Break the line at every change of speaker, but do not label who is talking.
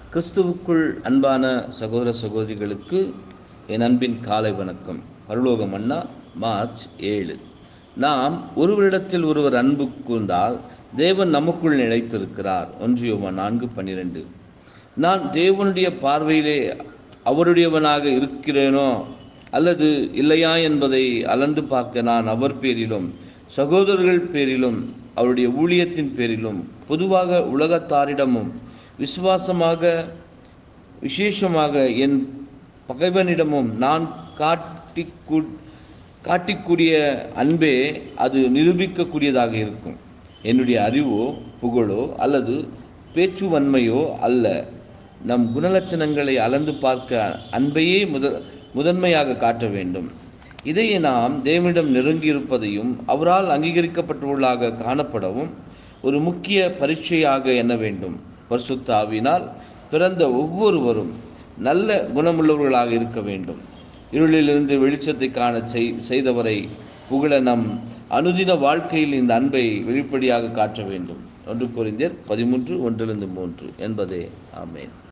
கிறிஸ்துவுக்குள் அன்பான சகோதர சகோதரிகளுக்கு என் அன்பின் காலை வணக்கம் பரலோக மன்னா மார்ச் ஏழு நாம் ஒருவரிடத்தில் ஒருவர் அன்பு கூர்ந்தால் தேவன் நமக்குள் நிலைத்திருக்கிறார் ஒன்றியோமா நான்கு பன்னிரெண்டு நான் தேவனுடைய பார்வையிலே அவருடையவனாக இருக்கிறேனோ அல்லது இல்லையா என்பதை அளந்து பார்க்க நான் அவர் பேரிலும் சகோதரர்கள் பேரிலும் அவருடைய ஊழியத்தின் பேரிலும் பொதுவாக உலகத்தாரிடமும் விசுவாசமாக விசேஷமாக என் பகைவனிடமும் நான் காட்டி காட்டிக்கூடிய அன்பே அது நிரூபிக்கக்கூடியதாக இருக்கும் என்னுடைய அறிவோ புகழோ அல்லது பேச்சுவன்மையோ அல்ல நம் குணலட்சணங்களை அளந்து பார்க்க அன்பையே முத முதன்மையாக காட்ட வேண்டும் இதையே நாம் தேவனிடம் நெருங்கியிருப்பதையும் அவரால் அங்கீகரிக்கப்பட்டுள்ளாக காணப்படவும் ஒரு முக்கிய பரீட்சையாக எண்ண வேண்டும் பரிசுத்த ஆவினால் பிறந்த ஒவ்வொருவரும் நல்ல குணமுள்ளவர்களாக இருக்க வேண்டும் இருளிலிருந்து வெளிச்சத்தை காண செய் செய்தவரை புகழ நம் அனுதின வாழ்க்கையில் இந்த அன்பை வெளிப்படையாக காட்ட வேண்டும் ஒன்று புரிந்தேர் பதிமூன்று ஒன்றிலிருந்து மூன்று என்பதே ஆமேன்